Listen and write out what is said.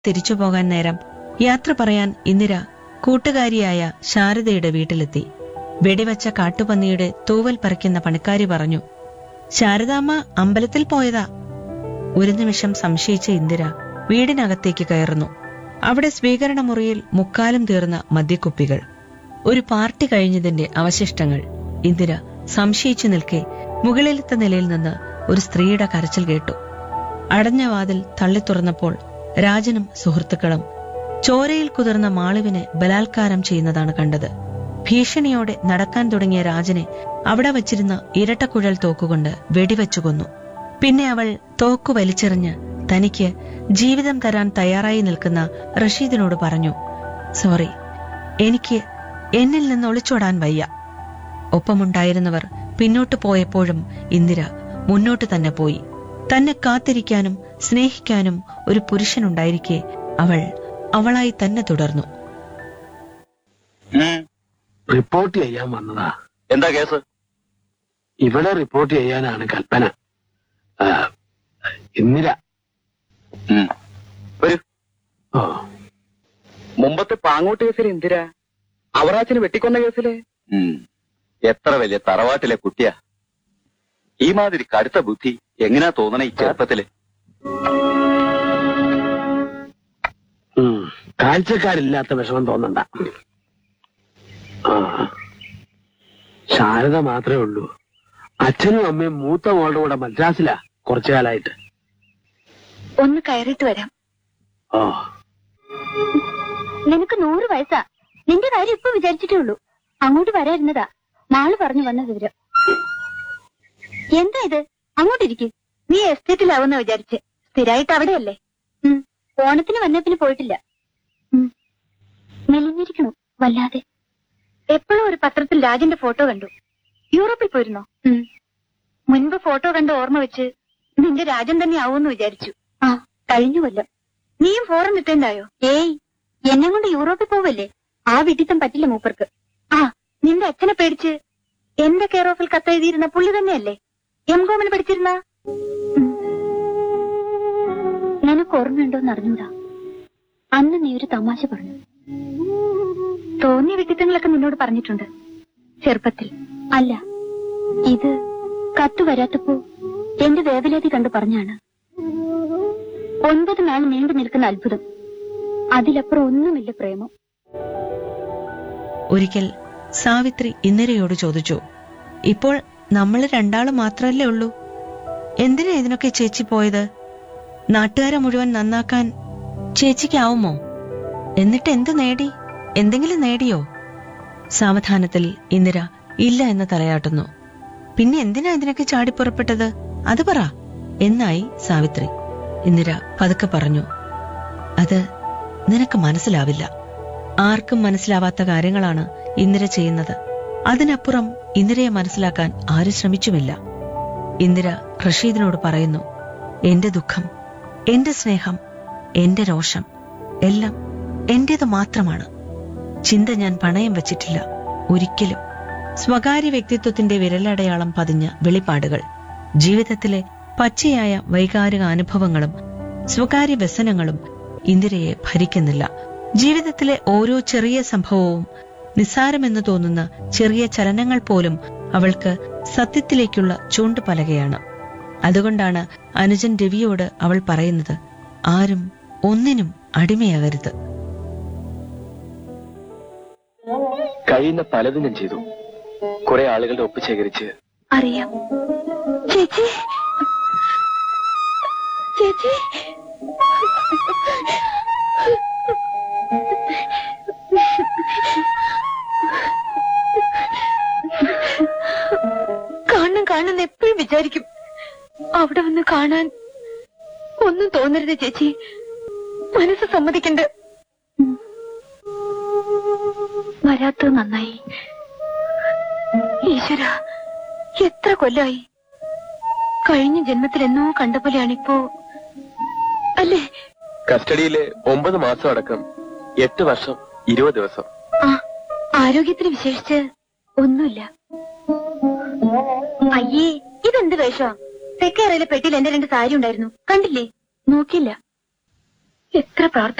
തിരിച്ചു പോകാൻ നേരം യാത്ര പറയാൻ ഇന്ദിര കൂട്ടുകാരിയായ ശാരദയുടെ വീട്ടിലെത്തി വെടിവച്ച കാട്ടുപന്നിയുടെ തൂവൽ പറിക്കുന്ന പണിക്കാരി പറഞ്ഞു ശാരദാമ്മ അമ്പലത്തിൽ പോയതാ ഒരു നിമിഷം സംശയിച്ച ഇന്ദിര വീടിനകത്തേക്ക് കയറുന്നു അവിടെ സ്വീകരണ മുറിയിൽ മുക്കാലും തീർന്ന മദ്യക്കുപ്പികൾ ഒരു പാർട്ടി കഴിഞ്ഞതിന്റെ അവശിഷ്ടങ്ങൾ ഇന്ദിര സംശയിച്ചു നിൽക്കെ മുകളിലത്തെ നിലയിൽ നിന്ന് ഒരു സ്ത്രീയുടെ കരച്ചിൽ കേട്ടു അടഞ്ഞ വാതിൽ തള്ളി തുറന്നപ്പോൾ രാജനും സുഹൃത്തുക്കളും ചോരയിൽ കുതിർന്ന മാളുവിനെ ബലാത്കാരം ചെയ്യുന്നതാണ് കണ്ടത് ഭീഷണിയോടെ നടക്കാൻ തുടങ്ങിയ രാജനെ അവിടെ വച്ചിരുന്ന ഇരട്ടക്കുഴൽ തോക്കുകൊണ്ട് വെടിവെച്ചു കൊന്നു പിന്നെ അവൾ തോക്കു വലിച്ചെറിഞ്ഞ് തനിക്ക് ജീവിതം തരാൻ തയ്യാറായി നിൽക്കുന്ന റഷീദിനോട് പറഞ്ഞു സോറി എനിക്ക് എന്നിൽ നിന്ന് ഒളിച്ചോടാൻ വയ്യ ഒപ്പമുണ്ടായിരുന്നവർ പിന്നോട്ട് പോയപ്പോഴും ഇന്ദിര മുന്നോട്ട് തന്നെ പോയി തന്നെ കാത്തിരിക്കാനും സ്നേഹിക്കാനും ഒരു പുരുഷനുണ്ടായിരിക്കെ അവൾ അവളായി തന്നെ തുടർന്നു ഉം. റിപ്പോർട്ട് ചെയ്യാൻ വന്നതാ എന്താ കേസ് ഇവിടെ റിപ്പോർട്ട് ചെയ്യാനാണ് കൽപ്പന ആ, ഇന്ദിര ഉം. വരൂ ഓ മുമ്പത്തെ പാങ്ങോട്ട് കേസിൽ എന്തിരാ അവറാച്ചിന് വെട്ടിക്കൊന്ന കേസില് എത്ര വലിയ തറവാട്ടിലെ കുട്ടിയാ ഈ മാതിരി കടുത്ത ബുദ്ധി എങ്ങനാ തോന്നണ ഈ ചെറുപ്പത്തില് ഉം. കാഴ്ചക്കാരില്ലാത്ത വിഷമം തോന്നണ്ട ആ. ശാരദ മാത്രമേ ഉള്ളൂ അച്ഛനും അമ്മയും മൂത്ത മോളുടെ കൂടെ മദ്രാസിലാ കുറച്ചു കാലായിട്ട് ഒന്ന് കയറിയിട്ട് വരാം ഓ നിനക്ക് നൂറ് വയസ്സാ നിന്റെ കാര്യം ഇപ്പൊ വിചാരിച്ചിട്ടേ ഉള്ളൂ അങ്ങോട്ട് വരായിരുന്നതാ മാള് പറഞ്ഞു വന്ന വിവരം എന്താ ഇത് അങ്ങോട്ടിരിക്കും നീ എസ്റ്റേറ്റിലാവുന്ന വിചാരിച്ച് സ്ഥിരമായിട്ട് അവിടെയല്ലേ ഉം. ഓണത്തിന് വന്ന പിന്നെ പോയിട്ടില്ല ഉം. മെലിഞ്ഞിരിക്കണു വല്ലാതെ എപ്പോഴും ഒരു പത്രത്തിൽ രാജന്റെ ഫോട്ടോ കണ്ടു യൂറോപ്പിൽ പോയിരുന്നോ ഉം. മുൻപ് ഫോട്ടോ കണ്ട് ഓർമ്മ വെച്ച് നിന്റെ രാജൻ തന്നെ ആവുമെന്ന് വിചാരിച്ചു ആ കഴിഞ്ഞു കൊല്ലം നീയും ഫോറൻ നിൽക്കണ്ടായോ ഏയ് എന്നെ കൊണ്ട് യൂറോപ്പിൽ പോവല്ലേ ആ വിഡിത്തം പറ്റില്ല മൂപ്പർക്ക് ആ നിന്റെ അച്ഛനെ പേടിച്ച് എന്റെ കെയർ ഓഫിൽ കത്തെഴുതിയിരുന്ന പുള്ളി തന്നെയല്ലേ എം കോമിന് പഠിച്ചിരുന്ന നിനക്ക് ഓർമ്മയുണ്ടോന്ന് അറിഞ്ഞൂടാ അന്ന് നീ ഒരു തമാശ പറഞ്ഞു തോന്നിയ വിഡിത്തങ്ങളൊക്കെ നിന്നോട് പറഞ്ഞിട്ടുണ്ട് ചെറുപ്പത്തിൽ അല്ല ഇത് കത്ത് വരാത്തപ്പോ എന്റെ വേവലാതി കണ്ടു പറഞ്ഞാണ് ഒൻപത് നാൾ നീണ്ടു നിൽക്കുന്ന അത്ഭുതം അതിലപ്പുറം ഒന്നുമില്ല പ്രേമം ഒരിക്കൽ സാവിത്രി ഇന്ദിരയോട് ചോദിച്ചു ഇപ്പോൾ നമ്മൾ രണ്ടാളും മാത്രല്ലേ ഉള്ളൂ എന്തിനാ ഇതിനൊക്കെ ചേച്ചി പോയത് നാട്ടുകാരെ മുഴുവൻ നന്നാക്കാൻ ചേച്ചിക്കാവുമോ എന്നിട്ട് എന്ത് നേടി എന്തെങ്കിലും നേടിയോ സാവധാനത്തിൽ ഇന്ദിര ഇല്ല എന്ന് തലയാട്ടുന്നു പിന്നെ എന്തിനാ ഇതിനൊക്കെ ചാടിപ്പുറപ്പെട്ടത് അത് പറ എന്നായി സാവിത്രി ഇന്ദിര പതുക്കെ പറഞ്ഞു അത് നിനക്ക് മനസ്സിലാവില്ല ആർക്കും മനസ്സിലാവാത്ത കാര്യങ്ങളാണ് ഇന്ദിര ചെയ്യുന്നത് അതിനപ്പുറം ഇന്ദിരയെ മനസ്സിലാക്കാൻ ആരും ശ്രമിച്ചുമില്ല ഇന്ദിര റഷീദിനോട് പറയുന്നു എന്റെ ദുഃഖം എന്റെ സ്നേഹം എന്റെ രോഷം എല്ലാം എന്റേത് മാത്രമാണ് ചിന്ത ഞാൻ പണയം വച്ചിട്ടില്ല ഒരിക്കലും സ്വകാര്യ വ്യക്തിത്വത്തിന്റെ വിരലടയാളം പതിഞ്ഞ വെളിപ്പാടുകൾ ജീവിതത്തിലെ പച്ചയായ വൈകാരിക അനുഭവങ്ങളും സ്വകാര്യ വ്യസനങ്ങളും ഇന്ദിരയെ ഭരിക്കുന്നില്ല ജീവിതത്തിലെ ഓരോ ചെറിയ സംഭവവും നിസ്സാരമെന്ന് തോന്നുന്ന ചെറിയ ചലനങ്ങൾ പോലും അവൾക്ക് സത്യത്തിലേക്കുള്ള ചൂണ്ടുപലകയാണ് അതുകൊണ്ടാണ് അനുജൻ രവിയോട് അവൾ പറയുന്നത് ആരും ഒന്നിനും അടിമയാകരുത് കഴിയുന്ന പലതും ഞാൻ ചെയ്തു കുറെ ആളുകളുടെ ഒപ്പ് ശേഖരിച്ച് അറിയാം ചേച്ചി ചേച്ചി കാണണം കാണണം എപ്പോഴും വിചാരിക്കും അവിടെ വന്ന് കാണാൻ ഒന്നും തോന്നരുത് ചേച്ചി മനസ്സ് സമ്മതിക്കണ്ട് ഉം. വരാത്തത് നന്നായി ഈശ്വര എത്ര കൊല്ലായി കഴിഞ്ഞ ജന്മത്തിൽ എന്നോ കണ്ട പോലെയാണിപ്പോ അല്ലേ കസ്റ്റഡിയിലെ ഒമ്പത് മാസം അടക്കം എട്ട് വർഷം ഇരുപത് ദിവസം ആ ആരോഗ്യത്തിന് വിശേഷിച്ച് ഒന്നുമില്ല അയ്യേ ഇതെന്ത് വേഷമാ തെക്കേറയിലെ പെട്ടിയിൽ എന്റെ രണ്ട് സാരി ഉണ്ടായിരുന്നു കണ്ടില്ലേ നോക്കില്ല എത്ര പ്രാർത്ഥന